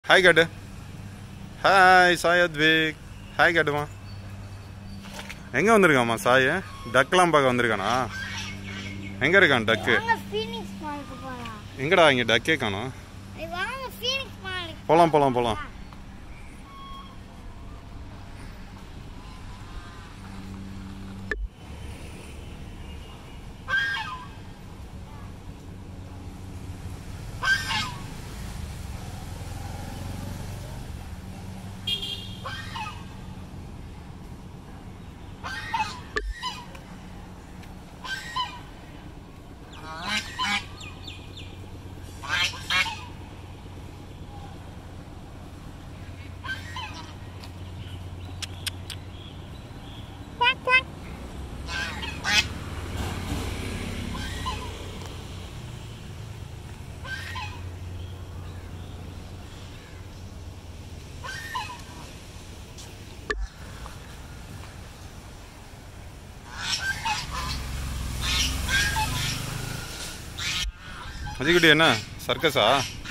Hi காட்டு hi Sai Advik hi காட்டுமா எங்கே வந்திருக்காம்மா சாய் டக்லாம் பார்க்க வந்திருக்கானா எங்கே இருக்கான் டக்கு வாங்க ஃபீனிக்ஸ் மாலுக்கு போலாம் எங்கடா இங்கே டக்கே காணோம் ஏய், வாங்க ஃபீனிக்ஸ் மாலுக்கு போகலாம் போகலாம் போகலாம் மதிக்குட்டி என்ன சர்க்கஸா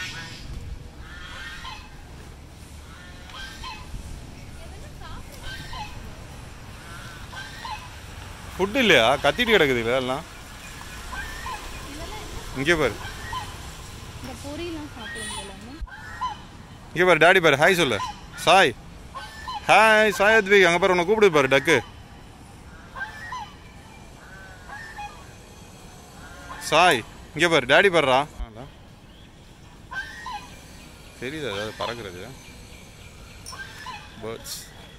ஃபுட் இல்லையா கத்திட்டு கிடக்குது இல்லை எல்லாம் இங்கே பாரு இந்த பொரியெல்லாம் சாப்பிடும் போலாமா இங்கே பாரு டாடி பாரு ஹாய் சொல்லு சாய் ஹாய் சாய் அத்விக் அங்கே பாரு உன்னை கூப்பிடுது பாரு டக்கு சாய் இங்கே பாரு டாடி பாருடா தெரியுது அதாவது பறக்கிறது பேர்ட்ஸ்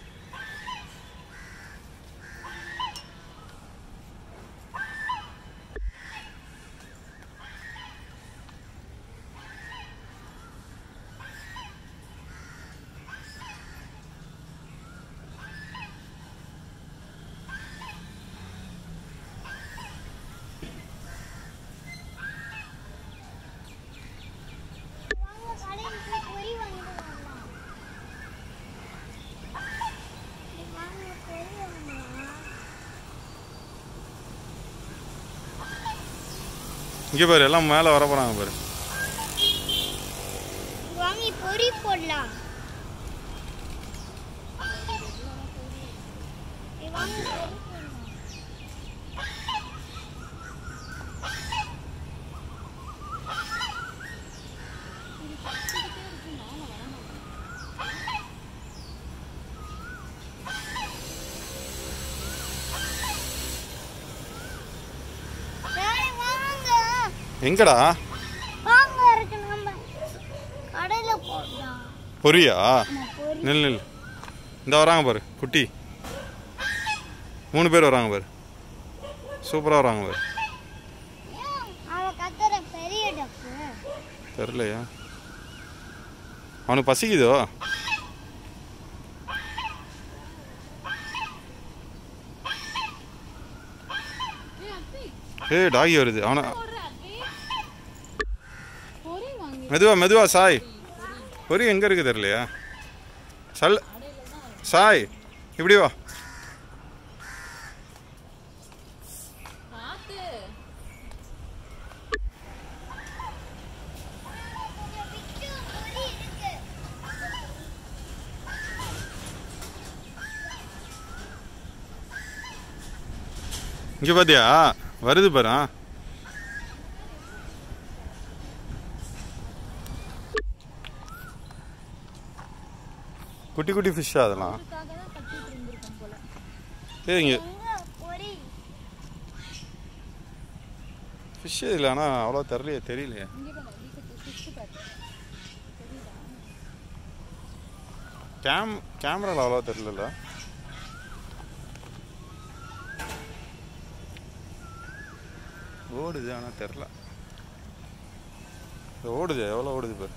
வாங்க கடையில் போய் பொரி வாங்கிட்டு வரலாம் ஏய், வாங்க பொரி வாங்கலாம் இங்கே பாரு எல்லாம் மேலே வர போகிறாங்க பாரு வாங்கி பொரி போடலாம் ஏய், வாங்க பொரி போடலாம் டேய், வாங்க எங்கடா வாங்க இருக்கு நம்ம கடையில போடலாம் பொரியா நம்ம பொரி நில் நில் இந்த வராங்க பாரு குட்டி மூணு பேர் வராங்க பாரு சூப்பராக வராங்க பாரு அவன் கத்துற பெரிய டப்பு தெரிலையா அவனுக்கு பசிக்குதோ ஏய் டாகி வருது அவனை பொரி வாங்கி மெதுவா மெதுவா சாய் பொரி எங்கே இருக்கு தெரியலையா சல் சாய் இப்படி வா பார்த்து இங்கே பார்த்தியா வருது பாரு ஆ. குட்டி குட்டி ஃபிஷ்ஷா அதெல்லாம் அதுக்காக தான் கட்டிட்டு இருந்திருக்கோம் போல ஏய் இங்கே எங்க பொரி ஃபிஷ் இல்லை ஆனால் அவ்வளோ தெரியலையே தெரியலையே இங்கே பாரு வீட்டுக்கு ஃபிஷ் பாரு தெரியுதா கேம் கேமராவில் அவ்வளோ தெரியல ஓடுது ஆனால் தெரில இது ஓடுது எவ்வளோ ஓடுது பாரு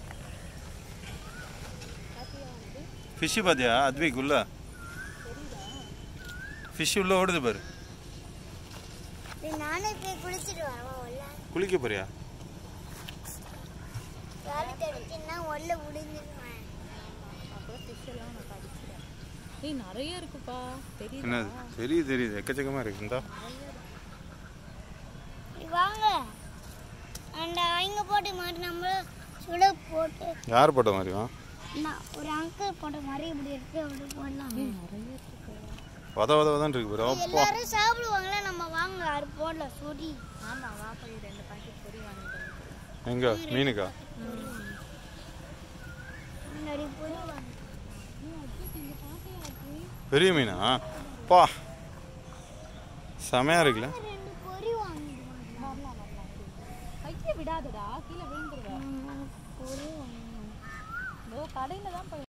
ஃபிஷ்ஷு பார்த்தியா அத்விக் உள்ள ஃபிஷ் உள்ள ஓடுது பாரு டேய், நானே போய் குளிச்சுட்டு வரவா உள்ள குளிக்க போறியா வேலை தெரிஞ்சுன்னா உள்ள முடிஞ்சிருவேன் அப்புறம் ஃபிஷ் எல்லாம் நான் படிச்சிட்டேன் ஏய் நிறைய இருக்குப்பா தெரியுதா என்னது தெரியுது தெரியுது எக்கச்சக்கமாக இருக்கு இந்தா வாங்க அந்த அவங்க போட்டு மாட்டு நம்ம சுட போட்டு யார் போட்ட மாதிரிவா நான் ஒரு அங்கிள் போட்ட மாதிரி இப்படி இருக்கு அப்படி போடலாம் வத வத வதன்னு இருக்கு பாரு அப்பா எல்லாரும் சாப்பிடுவாங்களே நம்ம வாங்க அது போடல சுடி ஆமா வா போய் ரெண்டு பாக்கெட் பொரி வாங்கிட்டு வந்து. எங்க மீனுக்கா முன்னாடி பொரி வாங்க பெரிய மீனா பா செமையா இருக்குல்ல ரெண்டு பொரி வாங்கிடுவாங்க கையை விடாதடா கீழே விழுந்துருவேன் பொரி வாங்க இதோ கடையில தான் போய்